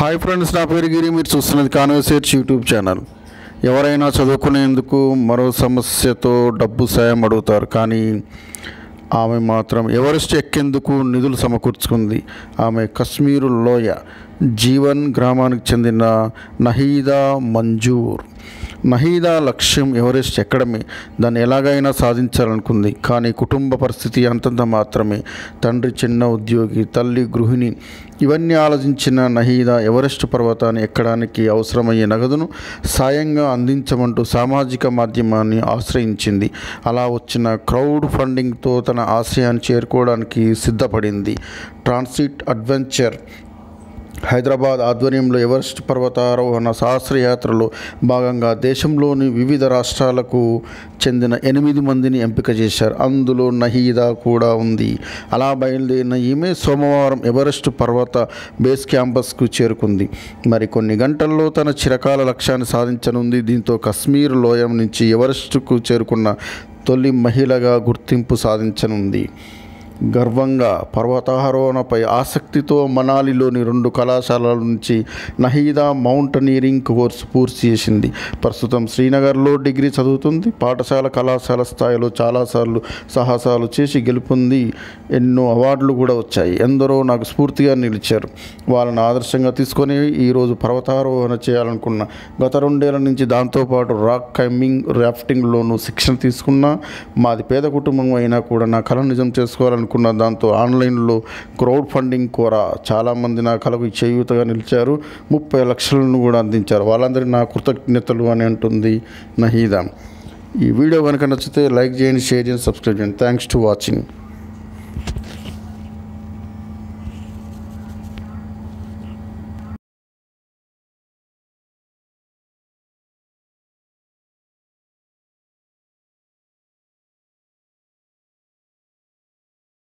hi friends నా పేరు గిరి మీరు చూస్తున్నది కాన్వర్సేట్స్ యూట్యూబ్ ఛానల్ ఎవరైనా చదువుకునేందుకు మరో సమస్యతో డబ్బు సాయం అడుగుతారు కానీ ఆమె మాత్రం ఎవరెస్ట్ ఎక్కేందుకు నిధులు సమకూర్చుకుంది ఆమె కశ్మీరు లోయ జీవన్ గ్రామానికి చెందిన నహీదా మంజూర్ నహీదా లక్ష్యం ఎవరెస్ట్ ఎక్కడమే దాన్ని ఎలాగైనా సాధించాలనుకుంది కానీ కుటుంబ పరిస్థితి అంతంత మాత్రమే తండ్రి చిన్న ఉద్యోగి తల్లి గృహిణి ఇవన్నీ ఆలోచించిన నహీదా ఎవరెస్ట్ పర్వతాన్ని ఎక్కడానికి అవసరమయ్యే నగదును సాయంగా అందించమంటూ సామాజిక మాధ్యమాన్ని ఆశ్రయించింది అలా వచ్చిన క్రౌడ్ ఫండింగ్తో తన ఆశయాన్ని చేరుకోవడానికి సిద్ధపడింది ట్రాన్సిట్ అడ్వెంచర్ హైదరాబాద్ ఆధ్వర్యంలో ఎవరెస్ట్ పర్వతారోహణ సహస్రయాత్రలో భాగంగా దేశంలోని వివిధ రాష్ట్రాలకు చెందిన ఎనిమిది మందిని ఎంపిక చేశారు అందులో నహీదా కూడా ఉంది అలా బయలుదేరిన ఈమె సోమవారం ఎవరెస్ట్ పర్వత బేస్ క్యాంపస్కు చేరుకుంది మరి కొన్ని గంటల్లో తన చిరకాల లక్ష్యాన్ని సాధించనుంది దీంతో కశ్మీర్ లోయ నుంచి ఎవరెస్ట్కు చేరుకున్న తొలి మహిళగా గుర్తింపు సాధించనుంది గర్వంగా పర్వతారోహణపై ఆసక్తితో మనాలిలోని రెండు కళాశాలల నుంచి నహీదా మౌంటనీరింగ్ కోర్సు పూర్తి చేసింది ప్రస్తుతం శ్రీనగర్లో డిగ్రీ చదువుతుంది పాఠశాల కళాశాల స్థాయిలో చాలాసార్లు సాహసాలు చేసి గెలుపొంది ఎన్నో అవార్డులు కూడా వచ్చాయి ఎందరో నాకు స్ఫూర్తిగా నిలిచారు వాళ్ళని ఆదర్శంగా తీసుకొని ఈరోజు పర్వతారోహణ చేయాలనుకున్న గత రెండేళ్ల నుంచి దాంతోపాటు రాక్ క్లైంబింగ్ రాఫ్టింగ్లోనూ శిక్షణ తీసుకున్నా మాది పేద కుటుంబం అయినా కూడా నా కళ నిజం చేసుకోవాలనుకున్న దాంతో ఆన్లైన్లో క్రౌడ్ ఫండింగ్ కోర చాలామంది నా కళకు చేయూతగా నిలిచారు ముప్పై లక్షలను కూడా అందించారు వాళ్ళందరికీ నా కృతజ్ఞతలు అని అంటుంది నహీదా ఈ వీడియో కనుక నచ్చితే లైక్ చేయండి షేర్ చేయండి సబ్స్క్రైబ్ చేయండి థ్యాంక్స్ టు వాచింగ్